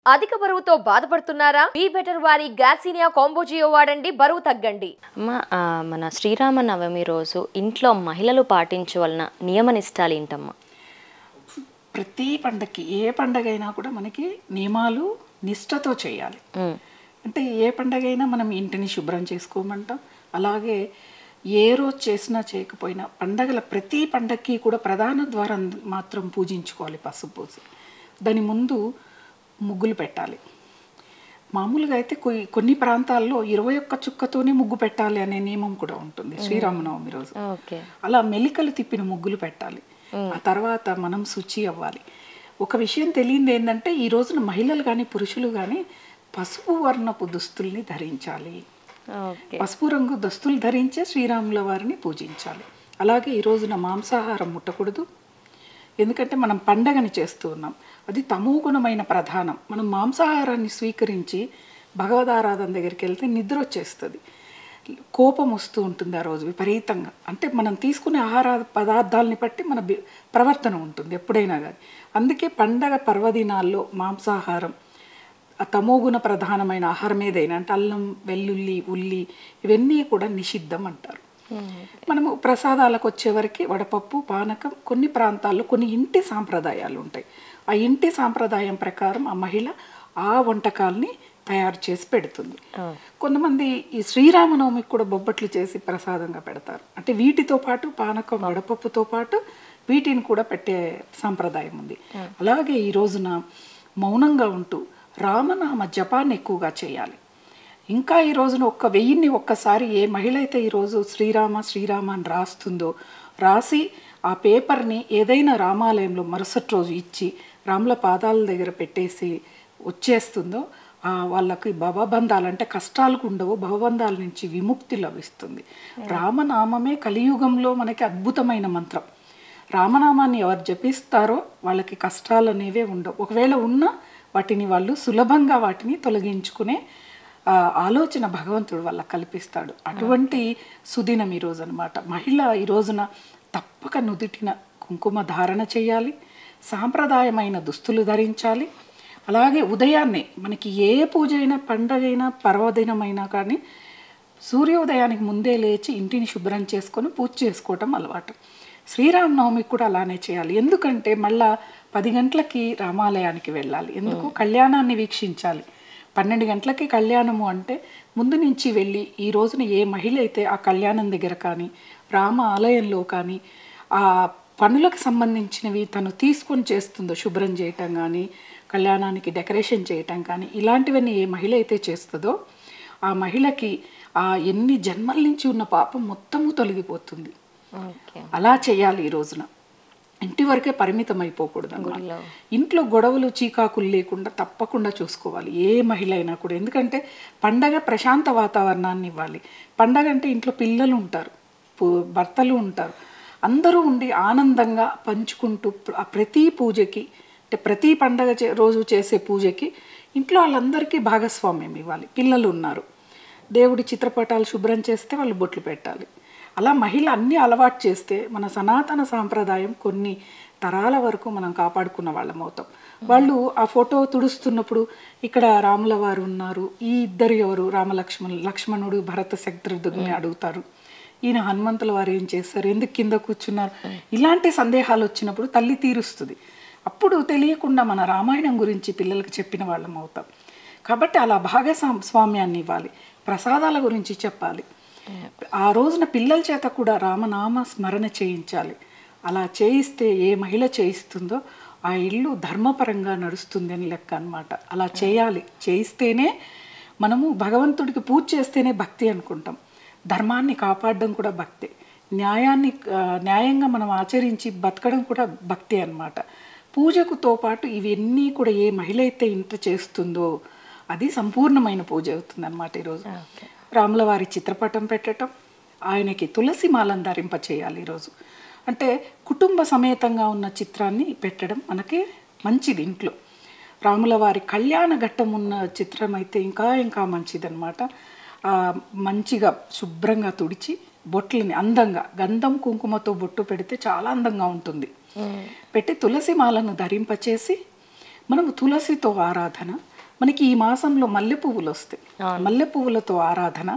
అధిక బరువుతో బాధపడుతున్నారా బీ బెటర్ వారి గ్యాసినియా కాంబోజియో వాడండి బరువు తగ్గండి అమ్మ ఆ, మన శ్రీరామ నవమి రోజు ఇంట్లో మహిళలు పాటించవలన నియమ నిష్టాలు ఏంటమ్మా ప్రతి పండగకి ఏ పండగ అయినా కూడా మనకి నియమాలు నిష్టతో చేయాలి ఉమ్, అంటే ఏ పండగ అయినా మనం ఇంటిని శుభ్రం చేసుకోమంటాం అలాగే ఏ రోజు చేసినా చేయకపోయినా పండగల ప్రతి పండగకి కూడా ప్రధాన ద్వారం మాత్రం పూజించుకోవాలి పసుపు పూసి దాని ముందు ముగ్గులు పెట్టాలి మామూలుగా అయితే కొయి కొన్ని ప్రాంతాల్లో ఇరవై ఒక్క చుక్కతోనే ముగ్గు పెట్టాలి అనే నియమం కూడా ఉంటుంది శ్రీరామనవమి రోజు ఓకే అలా మెలికలు తిప్పిన ముగ్గులు పెట్టాలి ఆ తర్వాత మనం శుచి అవ్వాలి ఒక విషయం తెలియంది ఏంటంటే ఈ రోజున మహిళలు కానీ పురుషులు కానీ పసుపు వర్ణపు దుస్తుల్ని ధరించాలి ఓకే పసుపు రంగు దుస్తులు ధరించే శ్రీరాముల వారిని పూజించాలి అలాగే ఈ రోజున మాంసాహారం ముట్టకూడదు ఎందుకంటే మనం పండగని చేస్తూ ఉన్నాం అది తమోగుణమైన ప్రధానం మనం మాంసాహారాన్ని స్వీకరించి భగవదారాధన దగ్గరికి వెళ్తే నిద్ర వచ్చేస్తుంది కోపం వస్తూ ఉంటుంది ఆ రోజు విపరీతంగా అంటే మనం తీసుకునే ఆహార పదార్థాలని బట్టి మన బి- ప్రవర్తన ఉంటుంది ఎప్పుడైనా కానీ అందుకే పండగ పర్వదినాల్లో మాంసాహారం ఆ తమోగుణ ప్రధానమైన ఆహారం ఏదైనా అంటే అల్లం వెల్లుల్లి ఉల్లి ఇవన్నీ కూడా నిషిద్ధం అంటారు మనము ప్రసాదాలకు వచ్చేవరకు వడపప్పు పానకం కొన్ని ప్రాంతాల్లో కొన్ని ఇంటి సాంప్రదాయాలు ఉంటాయి ఆ ఇంటి సాంప్రదాయం ప్రకారం ఆ మహిళ ఆ వంటకాల్ని తయారు చేసి పెడుతుంది కొంతమంది ఈ శ్రీరామనవమికి కూడా బొబ్బట్లు చేసి ప్రసాదంగా పెడతారు అంటే వీటితో పాటు పానకం వడపప్పుతో పాటు వీటిని కూడా పెట్టే సాంప్రదాయం ఉంది అలాగే ఈ రోజున మౌనంగా ఉంటూ రామనామ జపాన్ని ఎక్కువగా చేయాలి ఇంకా ఈ రోజున ఒక్క వెయ్యిన్ని ఒక్కసారి ఏ మహిళ అయితే ఈరోజు శ్రీరామ శ్రీరామ అని రాస్తుందో రాసి ఆ పేపర్ని ఏదైనా రామాలయంలో మరుసటి రోజు ఇచ్చి రాముల పాదాల దగ్గర పెట్టేసి వచ్చేస్తుందో ఆ వాళ్ళకి భవబంధాలు అంటే కష్టాలకు ఉండవు భవబంధాల నుంచి విముక్తి లభిస్తుంది రామనామమే కలియుగంలో మనకి అద్భుతమైన మంత్రం రామనామాన్ని ఎవరు జపిస్తారో వాళ్ళకి కష్టాలు అనేవే ఉండవు ఒకవేళ ఉన్నా వాటిని వాళ్ళు సులభంగా వాటిని తొలగించుకునే ఆ, ఆలోచన భగవంతుడు వాళ్ళకి కల్పిస్తాడు అటువంటి సుదినం ఈ రోజు అనమాట మహిళ ఈ రోజున తప్పక నుదుటిన కుంకుమ ధారణ చేయాలి సాంప్రదాయమైన దుస్తులు ధరించాలి అలాగే ఉదయాన్నే మనకి ఏ పూజ అయినా పండగైనా పర్వదినమైనా కానీ సూర్యోదయానికి ముందే లేచి ఇంటిని శుభ్రం చేసుకొని పూజ చేసుకోవటం అలవాటు శ్రీరామనవమికి కూడా అలానే చేయాలి ఎందుకంటే మళ్ళా పది గంటలకి రామాలయానికి వెళ్ళాలి ఎందుకు కళ్యాణాన్ని వీక్షించాలి పన్నెండు గంటలకి కళ్యాణము అంటే ముందు నుంచి వెళ్ళి ఈ రోజున ఏ మహిళ అయితే ఆ కళ్యాణం దగ్గర కానీ రామ ఆలయంలో కానీ ఆ పనులకు సంబంధించినవి తను తీసుకొని చేస్తుందో శుభ్రం చేయటం కానీ కళ్యాణానికి డెకరేషన్ చేయటం కానీ ఇలాంటివన్నీ ఏ మహిళ అయితే చేస్తుందో ఆ మహిళకి ఆ ఎన్ని జన్మల నుంచి ఉన్న పాపం మొత్తము తొలగిపోతుంది ఓకే అలా చేయాలి ఈ రోజున ఇంటి వరకే పరిమితం అయిపోకూడదు అన్నమాట. ఇంట్లో గొడవలు చీకాకులు లేకుండా తప్పకుండా చూసుకోవాలి ఏ మహిళ అయినా కూడా ఎందుకంటే పండగ ప్రశాంత వాతావరణాన్ని ఇవ్వాలి పండగ అంటే ఇంట్లో పిల్లలు ఉంటారు పు- భర్తలు ఉంటారు అందరూ ఉండి ఆనందంగా పంచుకుంటూ ప్ర- ఆ ప్రతి పూజకి అంటే ప్రతి పండగ చే- రోజు చేసే పూజకి ఇంట్లో వాళ్ళందరికీ భాగస్వామ్యం ఇవ్వాలి పిల్లలు ఉన్నారు దేవుడి చిత్రపటాలు శుభ్రం చేస్తే వాళ్ళు బొట్లు పెట్టాలి అలా మహిళ అన్ని అలవాటు చేస్తే మన సనాతన సాంప్రదాయం కొన్ని తరాల వరకు మనం కాపాడుకున్న వాళ్ళం అవుతాం వాళ్ళు ఆ ఫోటో తుడుస్తున్నప్పుడు ఇక్కడ రాముల వారు ఉన్నారు ఈ ఇద్దరు ఎవరు రామలక్ష్మణులు లక్ష్మణుడు భరత శత్రుఘ్ని అడుగుతారు ఈయన హనుమంతుల వారు ఏం చేస్తారు ఎందుకు కింద కూర్చున్నారు ఇలాంటి సందేహాలు వచ్చినప్పుడు తల్లి తీరుస్తుంది అప్పుడు తెలియకుండా మన రామాయణం గురించి పిల్లలకి చెప్పిన వాళ్ళం అవుతాం కాబట్టి అలా భాగస్వా- స్వామ్యాన్ని ఇవ్వాలి ప్రసాదాల గురించి చెప్పాలి ఆ రోజున పిల్లల చేత కూడా రామనామ స్మరణ చేయించాలి అలా చేయిస్తే ఏ మహిళ చేయిస్తుందో ఆ ఇల్లు ధర్మపరంగా నడుస్తుంది అని లెక్క అన్నమాట అలా చేయాలి చేయిస్తేనే మనము భగవంతుడికి పూజ చేస్తేనే భక్తి అనుకుంటాం ధర్మాన్ని కాపాడడం కూడా భక్తే న్యాయాన్ని ఆ, న్యాయంగా మనం ఆచరించి బతకడం కూడా భక్తి అన్నమాట పూజకుతో పాటు ఇవన్నీ కూడా ఏ మహిళ అయితే ఇంట చేస్తుందో అది సంపూర్ణమైన పూజ అవుతుంది అనమాట ఈరోజు రాముల వారి చిత్రపటం పెట్టడం ఆయనకి తులసి మాలను ధరింప చేయాలి ఈరోజు అంటే కుటుంబ సమేతంగా ఉన్న చిత్రాన్ని పెట్టడం మనకి మంచిది ఇంట్లో రాముల వారి కళ్యాణ ఘట్టం ఉన్న చిత్రం అయితే ఇంకా ఇంకా మంచిదన్నమాట ఆ, మంచిగా శుభ్రంగా తుడిచి బొట్లని అందంగా గంధం కుంకుమతో బొట్టు పెడితే చాలా అందంగా ఉంటుంది పెట్టి తులసి మాలను ధరింపచేసి మనము తులసితో ఆరాధన మనకి ఈ మాసంలో మల్లె పువ్వులు వస్తాయి మల్లె పువ్వులతో ఆరాధన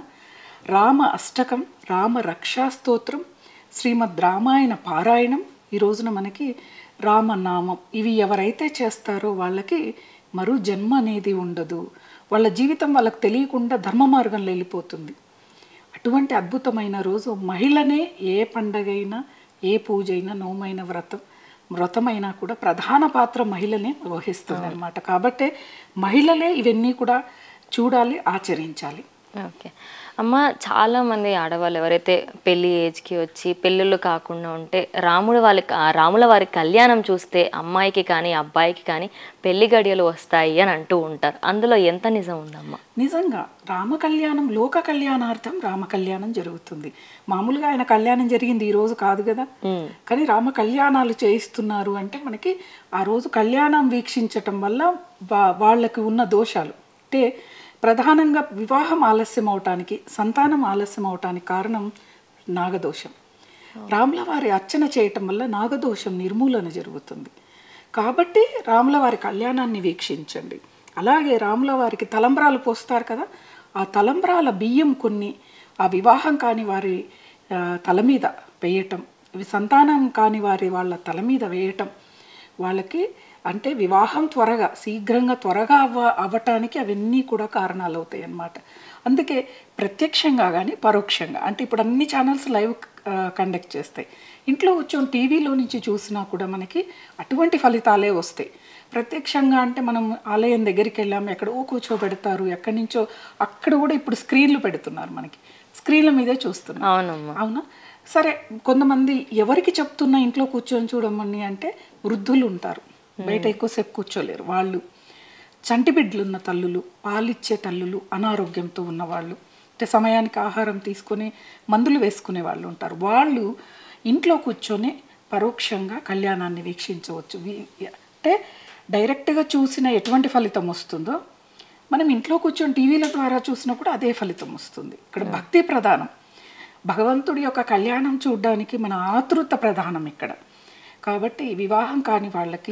రామ అష్టకం రామ రక్షా స్తోత్రం శ్రీమద్ రామాయణ పారాయణం ఈ రోజున మనకి రామనామం ఇవి ఎవరైతే చేస్తారో వాళ్ళకి మరో జన్మ అనేది ఉండదు వాళ్ళ జీవితం వాళ్ళకి తెలియకుండా ధర్మ మార్గంలో వెళ్ళిపోతుంది అటువంటి అద్భుతమైన రోజు మహిళనే ఏ పండగైనా ఏ పూజ అయినా నోమైన వ్రతం వ్రతమైనా కూడా ప్రధాన పాత్ర మహిళనే వహిస్తుంది అనమాట కాబట్టి మహిళలే ఇవన్నీ కూడా చూడాలి ఆచరించాలి ఓకే అమ్మ చాలా మంది ఆడవాళ్ళు ఎవరైతే పెళ్లి ఏజ్కి వచ్చి పెళ్ళిళ్ళు కాకుండా ఉంటే రాముడు వాళ్ళ ఆ రాముల వారి కళ్యాణం చూస్తే అమ్మాయికి కానీ అబ్బాయికి కానీ పెళ్లి గడియలు వస్తాయి అని అంటూ ఉంటారు అందులో ఎంత నిజం ఉందమ్మా నిజంగా రామ కళ్యాణం లోక కళ్యాణార్థం రామ కళ్యాణం జరుగుతుంది మామూలుగా ఆయన కళ్యాణం జరిగింది ఈ రోజు కాదు కదా కానీ రామ కళ్యాణాలు చేయిస్తున్నారు అంటే మనకి ఆ రోజు కళ్యాణం వీక్షించటం వల్ల వా- వాళ్ళకి ఉన్న దోషాలు అంటే ప్రధానంగా వివాహం ఆలస్యం అవటానికి సంతానం ఆలస్యం అవటానికి కారణం నాగదోషం రాముల వారి అర్చన చేయటం వల్ల నాగదోషం నిర్మూలన జరుగుతుంది కాబట్టి రాముల వారి కళ్యాణాన్ని వీక్షించండి అలాగే రాముల వారికి తలంబ్రాలు పోస్తారు కదా ఆ తలంబ్రాల బియ్యం కొన్ని ఆ వివాహం కాని వారి ఆ, తల మీద వేయటం ఇవి సంతానం కాని వారి వాళ్ళ తల మీద వేయటం వాళ్ళకి అంటే వివాహం త్వరగా శీఘ్రంగా త్వరగా అవ్వ అవ్వటానికి అవన్నీ కూడా కారణాలు అవుతాయి అన్నమాట అందుకే ప్రత్యక్షంగా కానీ పరోక్షంగా అంటే ఇప్పుడు అన్ని ఛానల్స్ లైవ్ కండక్ట్ చేస్తాయి ఇంట్లో కూర్చొని టీవీలో నుంచి చూసినా కూడా మనకి అటువంటి ఫలితాలే వస్తాయి ప్రత్యక్షంగా అంటే మనం ఆలయం దగ్గరికి వెళ్ళాము ఎక్కడో కూర్చోబెడతారు ఎక్కడి నుంచో అక్కడ కూడా ఇప్పుడు స్క్రీన్లు పెడుతున్నారు మనకి స్క్రీన్ల మీదే చూస్తున్నాం అవునమ్మా అవునా సరే కొంతమంది ఎవరికి చెప్తున్నా ఇంట్లో కూర్చొని చూడమని అంటే వృద్ధులు ఉంటారు బయట ఎక్కువసేపు కూర్చోలేరు వాళ్ళు చంటి బిడ్డలు ఉన్న తల్లులు పాలిచ్చే తల్లులు అనారోగ్యంతో ఉన్నవాళ్ళు అంటే సమయానికి ఆహారం తీసుకొని మందులు వేసుకునే వాళ్ళు ఉంటారు వాళ్ళు ఇంట్లో కూర్చొని పరోక్షంగా కళ్యాణాన్ని వీక్షించవచ్చు వీ- అంటే డైరెక్ట్గా చూసిన ఎటువంటి ఫలితం వస్తుందో మనం ఇంట్లో కూర్చొని టీవీల ద్వారా చూసినా కూడా అదే ఫలితం వస్తుంది ఇక్కడ భక్తి ప్రధానం భగవంతుడి యొక్క కళ్యాణం చూడడానికి మన ఆతృత ప్రధానం ఇక్కడ కాబట్టి వివాహం కాని వాళ్ళకి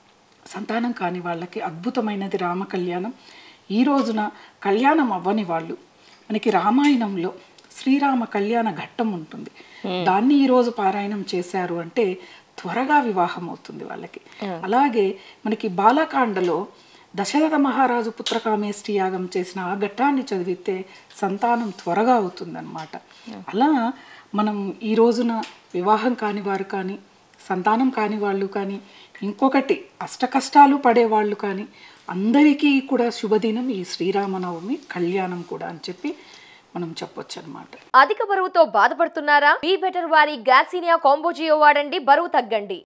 సంతానం కాని వాళ్ళకి అద్భుతమైనది రామ కళ్యాణం ఈ రోజున కళ్యాణం అవ్వని వాళ్ళు మనకి రామాయణంలో శ్రీరామ కళ్యాణ ఘట్టం ఉంటుంది దాన్ని ఈ రోజు పారాయణం చేశారు అంటే త్వరగా వివాహం అవుతుంది వాళ్ళకి అలాగే మనకి బాలకాండలో దశరథ మహారాజు పుత్రకామేష్టి యాగం చేసిన ఆ ఘట్టాన్ని చదివితే సంతానం త్వరగా అవుతుందన్నమాట అలా మనం ఈ రోజున వివాహం కాని వారు కానీ సంతానం కాని వాళ్ళు కానీ ఇంకొకటి అష్ట కష్టాలు పడేవాళ్ళు కానీ అందరికీ కూడా శుభదినం ఈ శ్రీరామనవమి కళ్యాణం కూడా అని చెప్పి మనం చెప్పొచ్చు అనమాట అధిక బరువుతో బాధపడుతున్నారా బీ బెటర్ వారి గ్యాసీనియా కాంబోజియో వాడండి బరువు తగ్గండి